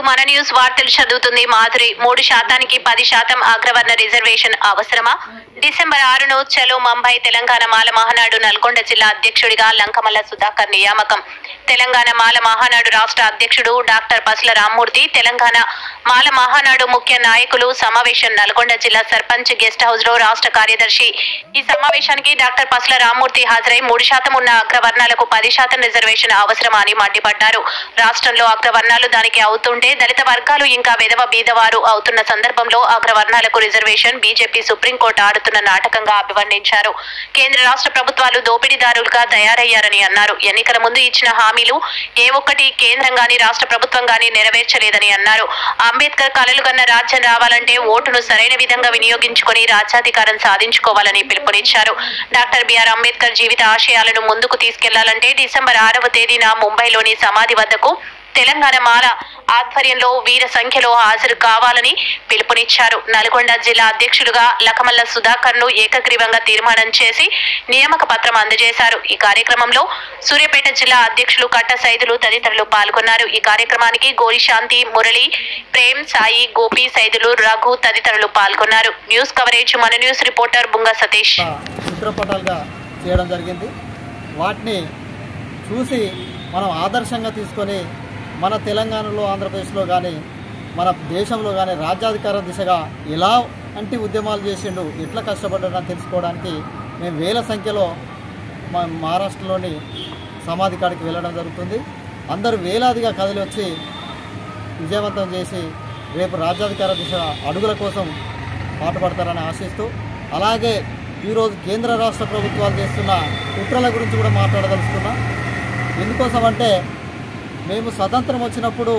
మన న్యూస్ వార్తలు చదువుతుంది మాధురి మూడు శాతానికి పది శాతం అగ్రవర్ణ రిజర్వేషన్ అవసరమా డిసెంబర్ ఆరును చలో ముంబై తెలంగాణ మాల మహానాడు నల్గొండ జిల్లా అధ్యక్షుడిగా లంకమల్ల సుధాకర్ నియామకం తెలంగాణ మాల మహానాడు రాష్ట్ర అధ్యక్షుడు డాక్టర్ పసుల రామ్మూర్తి తెలంగాణ మాల మహానాడు ముఖ్య నాయకులు సమావేశం నల్గొండ జిల్లా సర్పంచ్ గెస్ట్ హౌస్ లో రాష్ట్ర కార్యదర్శి ఈ సమావేశానికి డాక్టర్ పసుల రామ్మూర్తి హాజరై మూడు శాతం ఉన్న అగ్రవర్ణాలకు పది శాతం రిజర్వేషన్ అవసరమా అని మండిపడ్డారు రాష్ట్రంలో అగ్రవర్ణాలు దానికి అవుతుంటే దళిత వర్గాలు ఇంకా విధవ బీదవారు అవుతున్న సందర్భంలో అగ్రవర్ణాలకు రిజర్వేషన్ బీజేపీ సుప్రీంకోర్టు ఆడుతున్న నాటకంగా అభివర్ణించారు కేంద్ర రాష్ట్ర ప్రభుత్వాలు దోపిడీదారులుగా తయారయ్యారని అన్నారు ఎన్నికల ముందు ఇచ్చిన హామీలు ఏ ఒక్కటి కేంద్రం గాని రాష్ట్ర ప్రభుత్వం గాని నెరవేర్చలేదని అన్నారు అంబేద్కర్ కలలు కన్న రాజ్యం రావాలంటే ఓటును సరైన విధంగా వినియోగించుకొని రాజ్యాధికారం సాధించుకోవాలని పిలుపునిచ్చారు డాక్టర్ బిఆర్ అంబేద్కర్ జీవిత ఆశయాలను ముందుకు తీసుకెళ్లాలంటే డిసెంబర్ ఆరవ తేదీన ముంబైలోని సమాధి వద్దకు తెలంగాణ మాల ఆధ్వర్యంలో వీర సంఖ్యలో హాజరు కావాలని పిలుపునిచ్చారు నల్గొండ జిల్లా అధ్యక్షులుగా లకమల్ల సుధాకర్ ను ఏకగ్రీవంగా తీర్మానం చేసి నియామక పత్రం అందజేశారు ఈ కార్యక్రమంలో సూర్యాపేట జిల్లా అధ్యక్షులు కట్ట సైదులు తదితరులు పాల్గొన్నారు ఈ కార్యక్రమానికి గోరిశాంతి మురళి ప్రేమ్ సాయి గోపి సైదులు రఘు తదితరులు పాల్గొన్నారు న్యూస్ కవరేజ్ మన న్యూస్ రిపోర్టర్ బుంగ సతీష్ చిత్రపటాలుగా చేయడం జరిగింది వాటిని చూసి మనం ఆదర్శంగా తీసుకొని మన తెలంగాణలో ఆంధ్రప్రదేశ్లో కానీ మన దేశంలో కానీ రాజ్యాధికార దిశగా ఎలా అంటి ఉద్యమాలు చేసిండు ఎట్లా కష్టపడ్డాడని తెలుసుకోవడానికి మేము వేల సంఖ్యలో మా మహారాష్ట్రలోని సమాధి కాడికి వెళ్ళడం జరుగుతుంది అందరూ వేలాదిగా కదిలి వచ్చి విజయవంతం చేసి రేపు రాజ్యాధికార దిశ అడుగుల కోసం పాటుపడతారని ఆశిస్తూ అలాగే ఈరోజు కేంద్ర రాష్ట్ర ప్రభుత్వాలు చేస్తున్న కుట్రల గురించి కూడా మాట్లాడదలుచుకున్నా ఎందుకోసం అంటే మేము స్వతంత్రం వచ్చినప్పుడు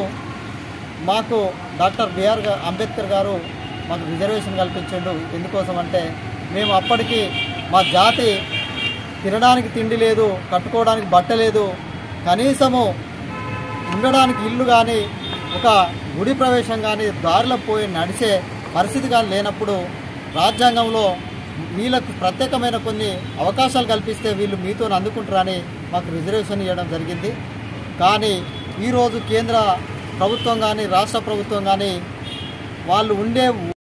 మాకు డాక్టర్ బిఆర్ గా- అంబేద్కర్ గారు మాకు రిజర్వేషన్ కల్పించిండు ఎందుకోసం అంటే మేము అప్పటికి మా జాతి తినడానికి తిండి లేదు కట్టుకోవడానికి బట్ట లేదు కనీసము ఉండడానికి ఇల్లు కానీ ఒక గుడి ప్రవేశం కానీ దారిలో పోయి నడిచే పరిస్థితి కానీ లేనప్పుడు రాజ్యాంగంలో వీళ్ళకు ప్రత్యేకమైన కొన్ని అవకాశాలు కల్పిస్తే వీళ్ళు మీతో అందుకుంటారని మాకు రిజర్వేషన్ ఇవ్వడం జరిగింది కానీ ఈరోజు కేంద్ర ప్రభుత్వం కానీ రాష్ట్ర ప్రభుత్వం కానీ వాళ్ళు ఉండే